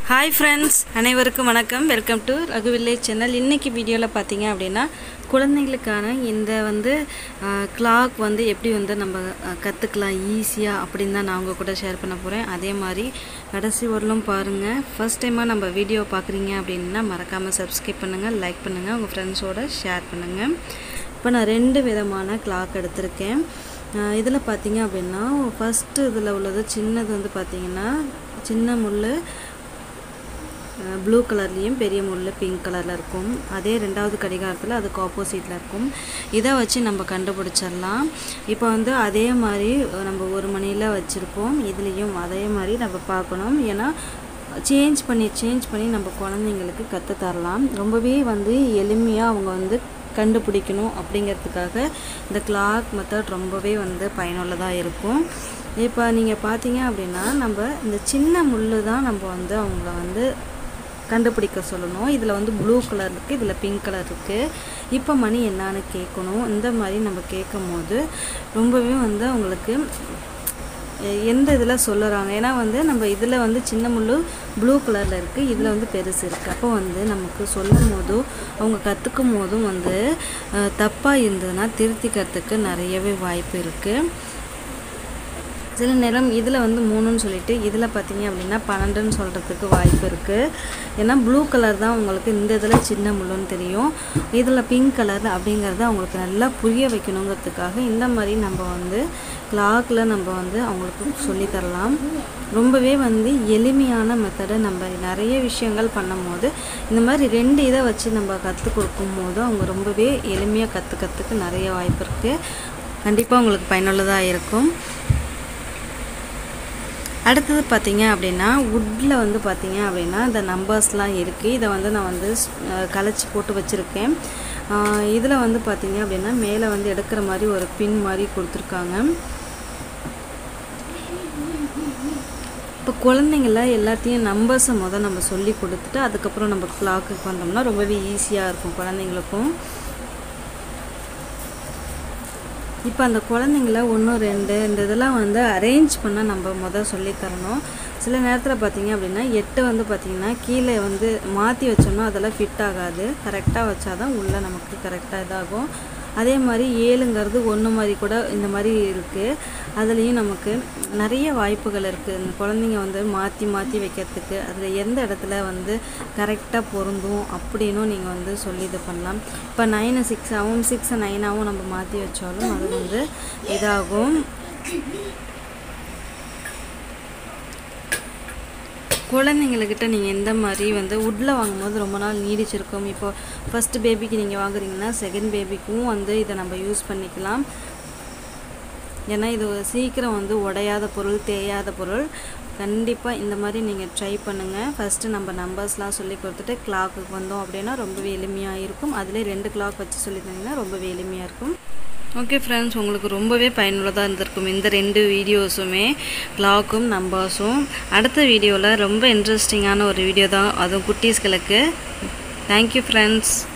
hi friends அனைவருக்கும் வணக்கம் welcome to Raghu village channel இன்றைக்கி வீடியோவில் பார்த்தீங்க அப்படின்னா குழந்தைங்களுக்கான இந்த வந்து கிளாக் வந்து எப்படி வந்து நம்ம கற்றுக்கலாம் ஈஸியாக அப்படின்னு தான் நான் உங்கள் கூட ஷேர் பண்ண போகிறேன் அதே மாதிரி கடைசி வரலும் பாருங்கள் ஃபஸ்ட் டைமாக நம்ம வீடியோ பார்க்குறீங்க அப்படின்னா மறக்காமல் சப்ஸ்கிரைப் பண்ணுங்கள் லைக் பண்ணுங்கள் உங்கள் ஃப்ரெண்ட்ஸோட ஷேர் பண்ணுங்கள் இப்போ நான் ரெண்டு விதமான கிளாக் எடுத்திருக்கேன் இதில் பார்த்தீங்க அப்படின்னா ஃபஸ்ட்டு இதில் உள்ளது சின்னது வந்து பார்த்தீங்கன்னா சின்ன முள் ப்ளூ கலர்லேயும் பெரிய முள் பிங்க் கலரில் இருக்கும் அதே ரெண்டாவது கடிகாரத்தில் அதுக்கு ஆப்போசிட்டில் இருக்கும் இதை வச்சு நம்ம கண்டுபிடிச்சிடலாம் இப்போ வந்து அதே மாதிரி நம்ம ஒரு மணியில் வச்சுருப்போம் இதுலேயும் அதே மாதிரி நம்ம பார்க்கணும் ஏன்னா சேஞ்ச் பண்ணி சேஞ்ச் பண்ணி நம்ம குழந்தைங்களுக்கு கற்று தரலாம் ரொம்பவே வந்து எளிமையாக அவங்க வந்து கண்டுபிடிக்கணும் அப்படிங்கிறதுக்காக இந்த கிளாக் மெத்தட் ரொம்பவே வந்து பயனுள்ளதாக இருக்கும் இப்போ நீங்கள் பார்த்தீங்க அப்படின்னா நம்ம இந்த சின்ன முள் தான் நம்ம வந்து அவங்கள வந்து கண்டுபிடிக்க சொல்லணும் இதில் வந்து ப்ளூ கலர் இருக்குது இதில் பிங்க் கலர் இருக்குது இப்போ மணி என்னான்னு கேட்கணும் இந்த மாதிரி நம்ம கேட்கும் போது ரொம்பவே வந்து அவங்களுக்கு எந்த இதில் சொல்லுறாங்க ஏன்னா வந்து நம்ம இதில் வந்து சின்ன முள் ப்ளூ கலரில் இருக்குது இதில் வந்து பெருசு இருக்குது அப்போ வந்து நமக்கு சொல்லும் போதும் அவங்க கற்றுக்கும் போதும் வந்து தப்பாக இருந்ததுன்னா திருத்திக்கிறதுக்கு நிறையவே வாய்ப்பு இருக்குது சில நேரம் இதில் வந்து மூணுன்னு சொல்லிட்டு இதில் பார்த்தீங்க அப்படின்னா பன்னெண்டுன்னு சொல்கிறதுக்கு வாய்ப்பு இருக்குது ஏன்னா ப்ளூ கலர் தான் உங்களுக்கு இந்த இதில் சின்ன முள்ளுன்னு தெரியும் இதில் பிங்க் கலர் அப்படிங்கிறத அவங்களுக்கு நல்லா புரிய வைக்கணுங்கிறதுக்காக இந்த மாதிரி நம்ம வந்து கிளாக்கில் நம்ம வந்து அவங்களுக்கு சொல்லித்தரலாம் ரொம்பவே வந்து எளிமையான மெத்தடை நம்ம நிறைய விஷயங்கள் பண்ணும் போது இந்த மாதிரி ரெண்டு இதை வச்சு நம்ம கற்றுக் கொடுக்கும் போது அவங்க ரொம்பவே எளிமையாக கற்றுக்கிறதுக்கு நிறைய வாய்ப்பு இருக்குது கண்டிப்பாக உங்களுக்கு பயனுள்ளதாக இருக்கும் அடுத்தது பார்த்தீங்க அப்படின்னா வுட்டில் வந்து பார்த்தீங்க அப்படின்னா இந்த நம்பர்ஸ்லாம் இருக்குது இதை வந்து நான் வந்து கலைச்சி போட்டு வச்சுருக்கேன் இதில் வந்து பார்த்தீங்க அப்படின்னா மேலே வந்து எடுக்கிற மாதிரி ஒரு பின் மாதிரி கொடுத்துருக்காங்க இப்போ குழந்தைங்கள எல்லாத்தையும் நம்பர்ஸை முதல் நம்ம சொல்லி கொடுத்துட்டு அதுக்கப்புறம் நம்ம கிளாக்குக்கு வந்தோம்னா ரொம்பவே ஈஸியாக இருக்கும் குழந்தைங்களுக்கும் இப்போ அந்த குழந்தைங்கள ஒன்று ரெண்டு இந்த இதெல்லாம் வந்து அரேஞ்ச் பண்ண நம்ம முதல் சொல்லித்தரணும் சில நேரத்தில் பார்த்தீங்க அப்படின்னா எட்டு வந்து பார்த்திங்கன்னா கீழே வந்து மாற்றி வச்சோம்னா அதெல்லாம் ஃபிட் ஆகாது கரெக்டாக வச்சா தான் உள்ளே நமக்கு கரெக்டாக இதாகும் அதே மாதிரி ஏழுங்கிறது ஒன்று மாதிரி கூட இந்த மாதிரி இருக்குது அதுலேயும் நமக்கு நிறைய வாய்ப்புகள் இருக்குது இந்த குழந்தைங்க வந்து மாற்றி மாற்றி வைக்கிறதுக்கு அதில் எந்த இடத்துல வந்து கரெக்டாக பொருந்தும் அப்படின்னும் நீங்கள் வந்து சொல்லி இது பண்ணலாம் இப்போ நைனு சிக்ஸாகவும் சிக்ஸை நைனாகவும் நம்ம மாற்றி வச்சாலும் அது வந்து இதாகும் குழந்தைங்கக்கிட்ட நீங்கள் எந்த மாதிரி வந்து உட்டில் வாங்கும்போது ரொம்ப நாள் நீடிச்சிருக்கும் இப்போ ஃபஸ்ட்டு பேபிக்கு நீங்கள் வாங்குறீங்கன்னா செகண்ட் பேபிக்கும் வந்து இதை நம்ம யூஸ் பண்ணிக்கலாம் ஏன்னா இது சீக்கிரம் வந்து உடையாத பொருள் தேயாத பொருள் கண்டிப்பாக இந்த மாதிரி நீங்கள் ட்ரை பண்ணுங்கள் ஃபஸ்ட்டு நம்ம நம்பர்ஸ்லாம் சொல்லி கொடுத்துட்டு கிளாக்குக்கு வந்தோம் அப்படின்னா ரொம்பவே எளிமையாக இருக்கும் அதிலே ரெண்டு கிளாக் வச்சு சொல்லி தந்தீங்கன்னா ரொம்பவே எளிமையாக இருக்கும் ஓகே ஃப்ரெண்ட்ஸ் உங்களுக்கு ரொம்பவே பயனுள்ளதாக இருந்திருக்கும் இந்த ரெண்டு வீடியோஸுமே கிளாக்கும் நம்பர்ஸும் அடுத்த வீடியோவில் ரொம்ப இன்ட்ரெஸ்டிங்கான ஒரு வீடியோ தான் அதுவும் குட்டீஸ்களுக்கு தேங்க்யூ ஃப்ரெண்ட்ஸ்